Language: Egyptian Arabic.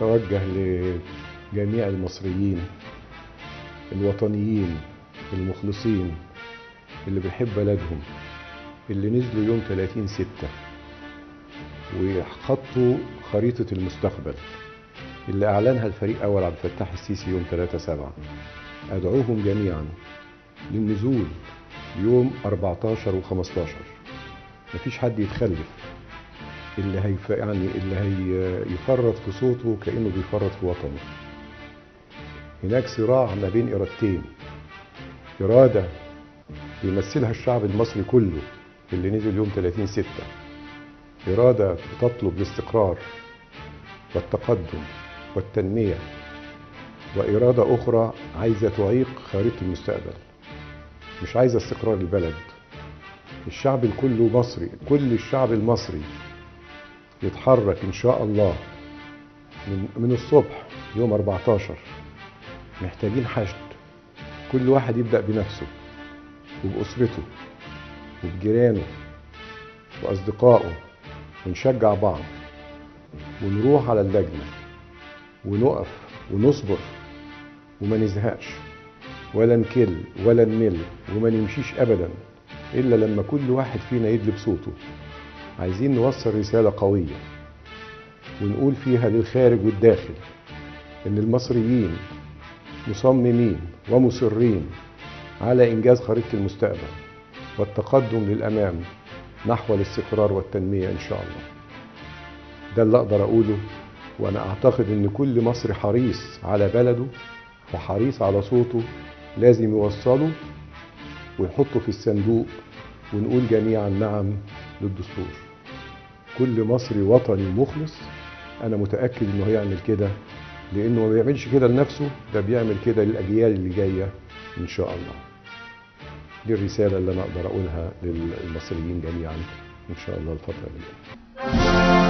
أتوجه لجميع المصريين الوطنيين المخلصين اللي بيحب بلدهم اللي نزلوا يوم 30 ستة وحطوا خريطة المستقبل اللي أعلنها الفريق أول عبد الفتاح السيسي يوم 3 سبعة أدعوهم جميعا للنزول يوم 14 و 15 مفيش حد يتخلف اللي هيف يعني اللي هيفرط في صوته كأنه بيفرط في وطنه هناك صراع ما بين إرادتين إرادة بيمثلها الشعب المصري كله اللي نزل يوم 30 ستة إرادة تطلب الاستقرار والتقدم والتنمية وإرادة أخرى عايزة تعيق خريطة المستقبل مش عايزة استقرار البلد الشعب كله مصري كل الشعب المصري يتحرك إن شاء الله من, من الصبح يوم 14 محتاجين حشد كل واحد يبدأ بنفسه وبأسرته وبجيرانه وأصدقائه ونشجع بعض ونروح على اللجنة ونقف ونصبر وما نزهقش ولا نكل ولا نمل وما نمشيش أبدا إلا لما كل واحد فينا يدلب صوته عايزين نوصل رسالة قوية ونقول فيها للخارج والداخل إن المصريين مصممين ومصرين على إنجاز خريطة المستقبل والتقدم للأمام نحو الاستقرار والتنمية إن شاء الله ده اللي أقدر أقوله وأنا أعتقد إن كل مصري حريص على بلده وحريص على صوته لازم يوصله ويحطه في الصندوق ونقول جميعا نعم للدستور كل مصري وطني مخلص أنا متأكد إنه هيعمل كده لأنه ما بيعملش كده لنفسه ده بيعمل كده للأجيال اللي جاية إن شاء الله دي الرسالة اللي أنا أقدر أقولها للمصريين جميعا إن شاء الله الفترة اللي جاية